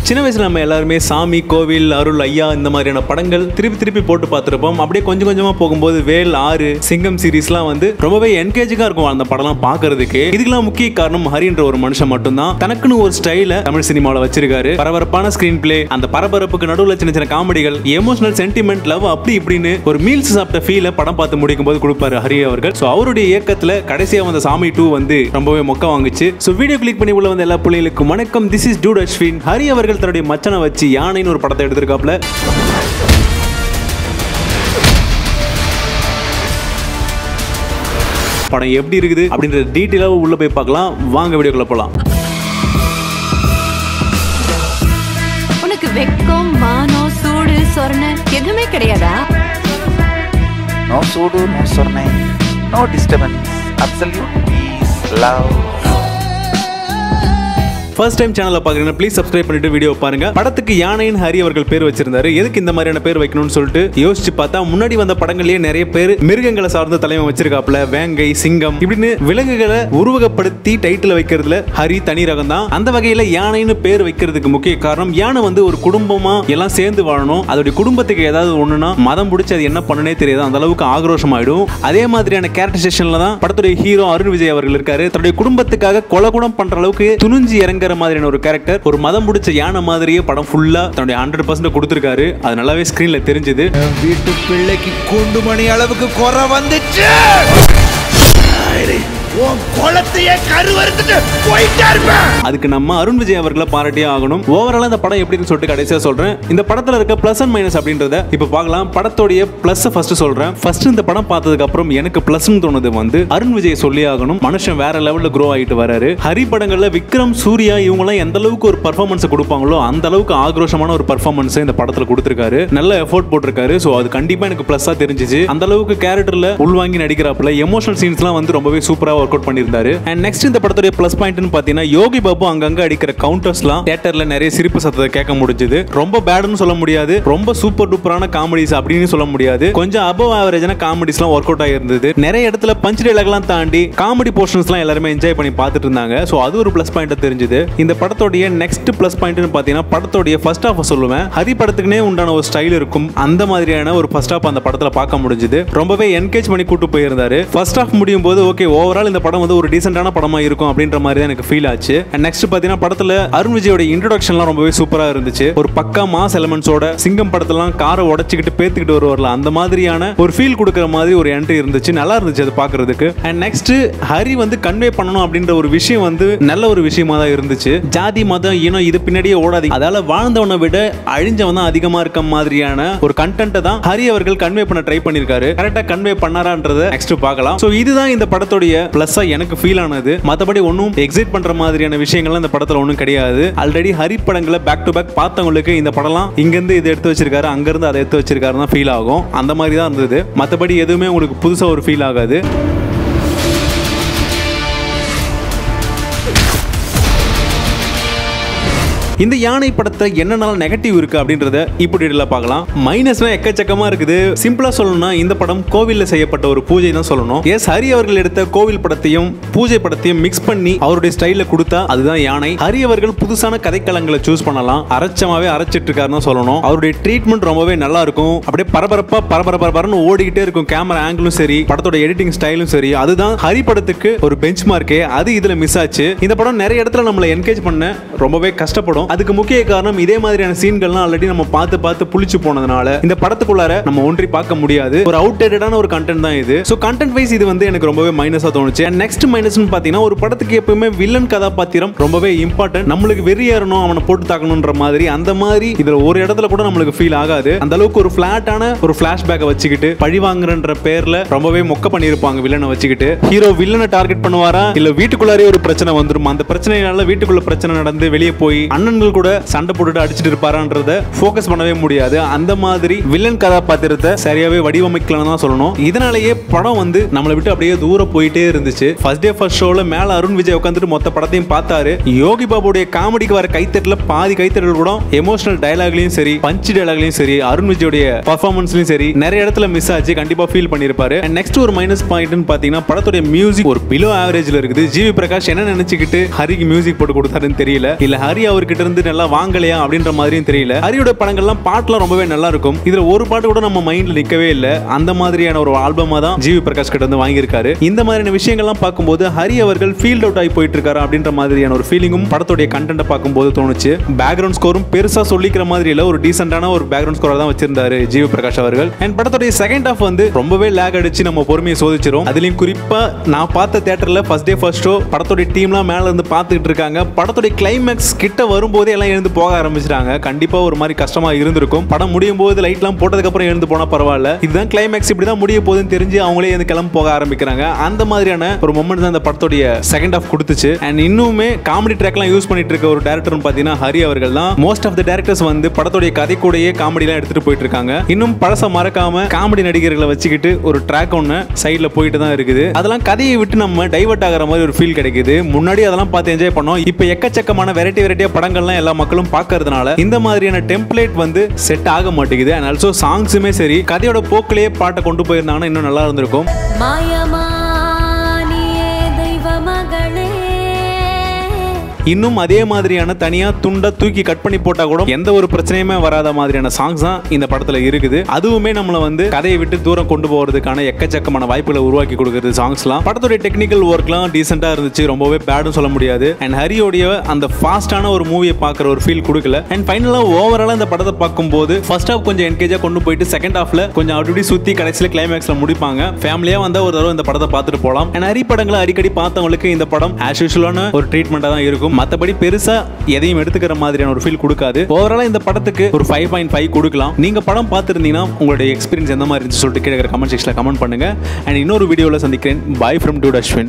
சின்ன வயசுல நம்ம எல்லாருமே சாமி கோவில் அருள் ஐயா இந்த மாதிரியான படங்கள் திருப்பி திருப்பி போட்டு பார்த்துருப்போம் அப்படியே கொஞ்சம் கொஞ்சமா போகும்போது வேல் ஆறு சிங்கம் சீரிஸ்லாம் வந்து ரொம்பவே என்கேஜிங்கா இருக்கும் அந்த படம்லாம் பார்க்கிறதுக்கு இதுக்கெல்லாம் முக்கிய காரணம் ஹரின்ற ஒரு மனுஷன் மட்டும்தான் தனக்குன்னு ஒரு ஸ்டைல தமிழ் சினிமாவில் வச்சிருக்காரு பரபரப்பான ஸ்கிரீன் பிளே அந்த பரபரப்புக்கு நடுவில் சின்ன சின்ன காமெடிகள் எமோஷனல் சென்டிமெண்ட் லவ் அப்படி இப்படின்னு ஒரு மீல்ஸ் சாப்பிட்ட ஃபீல படம் பார்த்து முடிக்கும் போது கொடுப்பாரு ஹரி அவர்கள் ஸோ அவருடைய இயக்கத்துல கடைசியா வந்த சாமி டூ வந்து ரொம்பவே மொக்க வாங்குச்சு ஸோ வீடியோ கிளிக் பண்ணி உள்ள வந்த எல்லா பிள்ளைகளுக்கும் வணக்கம் this is dude Ashwin Hari அவர்கள் தன்னுடைய மச்சனை வச்சு யானைன்னு ஒரு படத்தை எடுத்திருக்காப்ல படம் எப்படி இருக்குது அப்படின்ற டீட்டெயிலாக உள்ள போய் பார்க்கலாம் வாங்க வீடியோக்குள்ள போகலாம் உனக்கு வெக்கம் மானம் சூடு சொரண எதுவுமே கிடையாதா No sudo, no sorne, no disturbance, absolute peace, love. First time சேனலை பார்க்குறீங்கன்னா ப்ளீஸ் சப்ஸ்கிரைப் பண்ணிட்டு வீடியோ பாருங்க படத்துக்கு யானையின் ஹரி அவர்கள் பேர் வச்சிருந்தாரு எதுக்கு இந்த மாதிரியான பேர் வைக்கணும்னு சொல்லிட்டு யோசிச்சு பார்த்தா முன்னாடி வந்த படங்கள்லயே நிறைய பேர் மிருகங்களை சார்ந்த தலைவன் வச்சிருக்காப்ல வேங்கை சிங்கம் இப்படின்னு விலங்குகளை உருவகப்படுத்தி டைட்டில் வைக்கிறதுல ஹரி தனி ரகம் தான் அந்த வகையில யானைன்னு பேர் வைக்கிறதுக்கு முக்கிய காரணம் யானை வந்து ஒரு குடும்பமா எல்லாம் சேர்ந்து வாழணும் அதோடைய குடும்பத்துக்கு ஏதாவது ஒண்ணுனா மதம் பிடிச்சி அது என்ன பண்ணனே தெரியாது அந்த அளவுக்கு ஆக்ரோஷம் ஆயிடும் அதே மாதிரியான கேரக்டரைசேஷன்ல தான் படத்துடைய ஹீரோ அருண் விஜய் அவர்கள் இருக்காரு தன்னுடைய குடும்பத்துக்காக கொலை கூட பண்ற அளவுக்கு துணிஞ்சு இறங்குற மாதிரியான ஒரு கேரக்டர் ஒரு மதம் பிடிச்ச யானை மாதிரியே படம் ஃபுல்லா தன்னுடைய ஹண்ட்ரட் பர்சன்ட் கொடுத்துருக்காரு அது நல்லாவே ஸ்கிரீன்ல தெரிஞ்சது வீட்டு பிள்ளைக்கு குண்டு மணி அளவுக்கு குறை வந்துச்சு உன் குளத்தையே கருவறுத்துட்டு போயிட்டே இருப்பேன் அதுக்கு நம்ம அருண் விஜய் அவர்களை பாராட்டியே ஆகணும் ஓவரால் இந்த படம் எப்படின்னு சொல்லிட்டு கடைசியாக சொல்றேன் இந்த படத்துல இருக்க பிளஸ் அண்ட் மைனஸ் அப்படின்றத இப்போ பார்க்கலாம் படத்தோடைய பிளஸ் ஃபர்ஸ்ட் சொல்றேன் ஃபர்ஸ்ட் இந்த படம் பார்த்ததுக்கு அப்புறம் எனக்கு பிளஸ்னு தோணுது வந்து அருண் விஜய் சொல்லி ஆகணும் மனுஷன் வேற லெவல்ல க்ரோ ஆகிட்டு வராரு ஹரி படங்கள்ல விக்ரம் சூர்யா இவங்கலாம் எந்த அளவுக்கு ஒரு பர்ஃபார்மன்ஸ் கொடுப்பாங்களோ அந்த அளவுக்கு ஆக்ரோஷமான ஒரு பர்ஃபார்மன்ஸ் இந்த படத்துல கொடுத்திருக்காரு நல்ல எஃபோர்ட் போட்டிருக்காரு ஸோ அது கண்டிப்பா எனக்கு பிளஸ்ஸா தெரிஞ்சிச்சு அந்த அளவுக்கு கேரக்டர்ல உள்வாங்கி நடிக்கிறாப்புல எமோஷனல் சீன்ஸ்லாம் வந்து ரொம்பவே சூப்பரா ஒர்க் அவுட் பண்ணியிருந்தாரு அண்ட் நெக்ஸ்ட் இந்த படத்துடைய ப்ளஸ் பாயிண்ட்னு பார்த்தீங்கன்னா யோகி பாபு அங்கங்க அடிக்கிற கவுண்டர்ஸ்லாம் தியேட்டர்ல நிறைய சிரிப்பு சத்தத்தை கேட்க முடிஞ்சது ரொம்ப பேடுன்னு சொல்ல முடியாது ரொம்ப சூப்பர் டூப்பரான காமெடிஸ் அப்படின்னு சொல்ல முடியாது கொஞ்சம் அபவ் ஆவரேஜான காமெடிஸ்லாம் ஒர்க் அவுட் ஆகிருந்தது நிறைய இடத்துல பஞ்ச் டைலாக்லாம் தாண்டி காமெடி போர்ஷன்ஸ்லாம் எல்லாருமே என்ஜாய் பண்ணி பார்த்துட்டு இருந்தாங்க ஸோ அது ஒரு ப்ளஸ் பாயிண்ட் தெரிஞ்சுது இந்த படத்தோடைய நெக்ஸ்ட் ப்ளஸ் பாயிண்ட்னு பார்த்தீங்கன்னா படத்தோடைய ஃபர்ஸ்ட் ஹாஃப் சொல்லுவேன் ஹரி படத்துக்குனே உண்டான ஒரு ஸ்டைல் இருக்கும் அந்த மாதிரியான ஒரு ஃபர்ஸ்ட் ஹாஃப் அந்த படத்தில் பார்க்க முடிஞ்சுது ரொம்பவே என்கேஜ் பண்ணி கூட்டு போயிருந்தாரு ஃபர்ஸ்ட் ஹாஃப் முடியும் போது ஓகே ஓவரால் இந்த படம் வந்து ஒரு டீசென்டான படமா இருக்கும் அப்படின்ற மாதிரி தான் எனக்கு ஃபீல் ஆச்சு அண்ட் நெக்ஸ்ட் பார்த்தீங்கன்னா படத்தில் அருண் விஜயோட இன்ட்ரோடக்ஷன்லாம் ரொம்பவே சூப்பராக இருந்துச்சு ஒரு பக்கா மாஸ் எலமெண்ட்ஸோட சிங்கம் படத்தெல்லாம் காரை உடச்சிக்கிட்டு பேத்துக்கிட்டு வருவார்ல அந்த மாதிரியான ஒரு ஃபீல் கொடுக்குற மாதிரி ஒரு என்ட்ரி இருந்துச்சு நல்லா இருந்துச்சு அது பார்க்கறதுக்கு அண்ட் நெக்ஸ்ட் ஹரி வந்து கன்வே பண்ணணும் அப்படின்ற ஒரு விஷயம் வந்து நல்ல ஒரு விஷயமா தான் இருந்துச்சு ஜாதி மதம் இனம் இது பின்னாடியே ஓடாது அதால வாழ்ந்தவனை விட அழிஞ்சவன் தான் அதிகமா இருக்க மாதிரியான ஒரு கண்டென்ட்டை தான் ஹரி அவர்கள் கன்வே பண்ண ட்ரை பண்ணிருக்காரு கரெக்டா கன்வே பண்ணாரான்றத நெக்ஸ்ட் பார்க்கலாம் ஸோ இதுதான் இந்த படத்துடைய பிளஸ்ஸா எனக்கு ஃபீல் ஆனது மற்றபடி ஒன்றும் எக்ஸைட் பண்ற மாதிரியான விஷயங்கள்லாம் இந்த படத்துல ஒன்றும் கிடையாது ஆல்ரெடி ஹரி படங்களை பேக் டு பேக் பார்த்தவங்களுக்கு இந்த படம்லாம் இங்கேருந்து இதை எடுத்து வச்சிருக்காரு அங்கேருந்து அதை எடுத்து வச்சிருக்காரு தான் ஃபீல் ஆகும் அந்த மாதிரி தான் இருந்தது மற்றபடி எதுவுமே உங்களுக்கு புதுசாக ஒரு ஃபீல் ஆகாது இந்த யானை படத்தை என்னென்னலாம் நெகட்டிவ் இருக்கு அப்படின்றத இப்படி டீட்டெயிலாக பார்க்கலாம் மைனஸ்லாம் எக்கச்சக்கமா இருக்குது சிம்பிளா சொல்லணும்னா இந்த படம் கோவில்ல செய்யப்பட்ட ஒரு பூஜை தான் சொல்லணும் எஸ் ஹரி அவர்கள் எடுத்த கோவில் படத்தையும் பூஜை படத்தையும் மிக்ஸ் பண்ணி அவருடைய ஸ்டைல கொடுத்தா அதுதான் யானை ஹரி அவர்கள் புதுசான கதைக்களங்களை சூஸ் பண்ணலாம் அரைச்சமாவே அரைச்சிட்டு இருக்காருன்னு சொல்லணும் அவருடைய ட்ரீட்மெண்ட் ரொம்பவே நல்லா இருக்கும் அப்படியே பரபரப்பா பரபர பரபரன்னு ஓடிக்கிட்டே இருக்கும் கேமரா ஆங்கிளும் சரி படத்தோட எடிட்டிங் ஸ்டைலும் சரி அதுதான் ஹரி படத்துக்கு ஒரு பெஞ்ச் மார்க்கே அது இதுல மிஸ் ஆச்சு இந்த படம் நிறைய இடத்துல நம்மளை என்கேஜ் பண்ண ரொம்பவே கஷ்டப்படும் அதுக்கு முக்கிய காரணம் இதே மாதிரியான சீன்கள்லாம் ஆல்ரெடி நம்ம பார்த்து பார்த்து புளிச்சு போனதுனால இந்த படத்துக்குள்ளார நம்ம ஒன்றி பார்க்க முடியாது ஒரு அவுட்டேட்டடான ஒரு கண்டென்ட் தான் இது ஸோ கண்டென்ட் வைஸ் இது வந்து எனக்கு ரொம்பவே மைனஸாக தோணுச்சு அண்ட் நெக்ஸ்ட் மைனஸ்னு பார்த்தீங்கன்னா ஒரு படத்துக்கு எப்பவுமே வில்லன் கதாபாத்திரம் ரொம்பவே இம்பார்ட்டன்ட் நம்மளுக்கு வெறியேறணும் அவனை போட்டு தாக்கணுன்ற மாதிரி அந்த மாதிரி இதுல ஒரு இடத்துல கூட நம்மளுக்கு ஃபீல் ஆகாது அந்த அளவுக்கு ஒரு ஃபிளாட்டான ஒரு ஃபிளாஷ்பேக்கை வச்சுக்கிட்டு பழி வாங்குறன்ற பேர்ல ரொம்பவே மொக்க பண்ணியிருப்பாங்க வில்லனை வச்சுக்கிட்டு ஹீரோ வில்லனை டார்கெட் பண்ணுவாரா இல்ல வீட்டுக்குள்ளாரே ஒரு பிரச்சனை வந்துரும் அந்த பிரச்சனைனால வீட்டுக்குள்ள பிரச்சனை நடந்து வெளியே போய் அண்ணன்கள் கூட சண்டை போட்டுட்டு அடிச்சிட்டு இருப்பாரான்றத ஃபோக்கஸ் பண்ணவே முடியாது அந்த மாதிரி வில்லன் கதாபாத்திரத்தை சரியாவே வடிவமைக்கலன்னு தான் சொல்லணும் இதனாலேயே படம் வந்து நம்மளை விட்டு அப்படியே தூரம் போயிட்டே இருந்துச்சு ஃபர்ஸ்ட் டே ஃபர்ஸ்ட் ஷோல மேல அருண் விஜய் உட்காந்துட்டு மொத்த படத்தையும் பார்த்தாரு யோகி பாபுடைய காமெடிக்கு வர கைத்தட்டல பாதி கைத்தட்டல் கூட எமோஷனல் டயலாக்லயும் சரி பஞ்ச் டயலாக்லயும் சரி அருண் விஜயோடைய பர்ஃபார்மன்ஸ்லயும் சரி நிறைய இடத்துல மிஸ் ஆச்சு கண்டிப்பா ஃபீல் பண்ணிருப்பாரு நெக்ஸ்ட் ஒரு மைனஸ் பாயிண்ட்னு பாத்தீங்கன்னா படத்துடைய மியூசிக் ஒரு பிலோ ஆவரேஜ்ல இருக்குது ஜிவி பிரகாஷ் என்ன நினைச்சுக்கிட்டு ஹரிக்கு மியூசிக் போட்டு கொடுத்தாருன்னு தெரியல இல்ல ஹரி அவர்கிட்ட இருந்து நல்லா வாங்கலையா அப்படின்ற மாதிரியும் தெரியல ஹரியோட படங்கள்லாம் பாட்டுலாம் ரொம்பவே நல்லா இருக்கும் இதுல ஒரு பாட்டு கூட நம்ம மைண்ட்ல நிக்கவே இல்லை அந்த மாதிரியான ஒரு ஆல்பமா தான் ஜிவி பிரகாஷ் கிட்ட வந்து வாங்கியிருக்காரு இந்த மாதிரியான விஷயங்கள்லாம் பார்க்கும்போது ஹரி அவர்கள் ஃபீல்ட் அவுட் ஆகி போயிட்டு இருக்காரு அப்படின்ற மாதிரியான ஒரு ஃபீலிங்கும் படத்துடைய கண்டென்ட்டை பார்க்கும்போது தோணுச்சு பேக்ரவுண்ட் ஸ்கோரும் பெருசா சொல்லிக்கிற மாதிரி இல்ல ஒரு டீசென்டான ஒரு பேக்ரவுண்ட் ஸ்கோர் தான் வச்சிருந்தாரு ஜிவி பிரகாஷ் அவர்கள் அண்ட் படத்துடைய செகண்ட் ஹாஃப் வந்து ரொம்பவே லேக் அடிச்சு நம்ம பொறுமையை சோதிச்சிரும் அதுலயும் குறிப்பா நான் பார்த்த தியேட்டர்ல ஃபர்ஸ்ட் டே ஃபர்ஸ்ட் ஷோ படத்துடைய டீம்லாம் மேல இருந்து பார்த்துட்டு இருக்காங்க படத்துடைய கிளைமேக்ஸ் கிட்ட வரும்போதே எல்லாம் எழுந்து போக ஆரம்பிச்சிட்டாங்க கண்டிப்பா ஒரு மாதிரி கஷ்டமா இருந்திருக்கும் படம் முடியும் போது லைட்லாம் போட்டதுக்கு அப்புறம் எழுந்து போனா பரவாயில்ல இதுதான் கிளைமேக்ஸ் இப்படி தான் முடிய போகுதுன்னு தெரிஞ்சு அவங்களே எழுந்து கிளம்ப போக ஆரம்பிக்கிறாங்க அந்த மாதிரியான ஒரு மொமெண்ட் தான் இந்த படத்துடைய செகண்ட் ஹாஃப் கொடுத்துச்சு அண்ட் இன்னுமே காமெடி ட்ராக்லாம் யூஸ் பண்ணிட்டு இருக்க ஒரு டேரக்டர்னு பார்த்தீங்கன்னா ஹரி அவர்கள் தான் மோஸ்ட் ஆஃப் த டேரக்டர்ஸ் வந்து படத்துடைய கதை கூடயே காமெடிலாம் எடுத்துட்டு போயிட்டு இருக்காங்க இன்னும் பழச மறக்காம காமெடி நடிகர்களை வச்சுக்கிட்டு ஒரு ட்ராக் ஒன்று சைடில் போயிட்டு தான் இருக்குது அதெல்லாம் கதையை விட்டு நம்ம டைவர்ட் ஆகிற மாதிரி ஒரு ஃபீல் கிடைக்குது முன்னாடி அதெல்லாம் பார்த்து என்ஜாய் பண்ணோம் இப்போ எக்கச்சக்கமான வெரைட்டி வெரைட்டியாக படங்கள்லாம் எல்லா மக்களும் பார்க்கறதுனால இந்த மாதிரியான டெம்ப்ளேட் வந்து செட் ஆக மாட்டேங்குது அண்ட் ஆல்சோ சாங்ஸுமே சரி கதையோட போக்கிலேயே பாட்டை கொண்டு போயிருந்தாங்கன்னா இன்னும் நல்லா இருந்திருக்கும் மாயமானியே தெய்வ மகளே இன்னும் அதே மாதிரியான தனியா துண்டா தூக்கி கட் பண்ணி போட்டா கூட எந்த ஒரு பிரச்சனையுமே வராத மாதிரியான சாங்ஸ் தான் இந்த படத்துல இருக்குது அதுவுமே நம்மளை வந்து கதையை விட்டு தூரம் கொண்டு போறதுக்கான எக்கச்சக்கமான வாய்ப்புகளை உருவாக்கி கொடுக்குறது சாங்ஸ்லாம் படத்துடைய டெக்னிக்கல் ஒர்க்லாம் டீசெண்டா இருந்துச்சு ரொம்பவே பேடும் சொல்ல முடியாது அண்ட் ஹரியோடைய அந்த ஃபாஸ்டான ஒரு மூவியை பார்க்குற ஒரு ஃபீல் கொடுக்கல அண்ட் ஃபைனலாக ஓவராலாக இந்த படத்தை பார்க்கும்போது ஃபர்ஸ்ட் ஹாஃப் கொஞ்சம் என்கேஜாக கொண்டு போயிட்டு செகண்ட் ஹாஃப்ல கொஞ்சம் அப்படி இப்படி சுற்றி கடைசியில் கிளைமேக்ஸில் முடிப்பாங்க ஃபேமிலியாக வந்தால் ஒரு தடவை இந்த படத்தை பார்த்துட்டு போகலாம் அண்ட் ஹரி படங்களை அடிக்கடி பார்த்தவங்களுக்கு இந்த படம் ஆஸ் யூஷுவலான ஒரு ட்ரீட்மெண்ட்டாக தான் இருக்கும் மற்றபடி பெருசாக எதையும் எடுத்துக்கிற மாதிரியான ஒரு ஃபீல் கொடுக்காது ஓவராலாக இந்த படத்துக்கு ஒரு ஃபைவ் பாயிண்ட் ஃபைவ் கொடுக்கலாம் நீங்கள் படம் பார்த்துருந்தீங்கன்னா உங்களுடைய எக்ஸ்பீரியன்ஸ் எந்த மாதிரி இருந்துச்சு சொல்லிட்டு கீழே கமெண்ட் செக்ஷனில் கமெண்ட் பண்ணுங்க அண்ட் இன்னொரு வீடியோவில் சந்திக்கிறேன் பாய் ஃப்ரம் டூ அஸ்வின்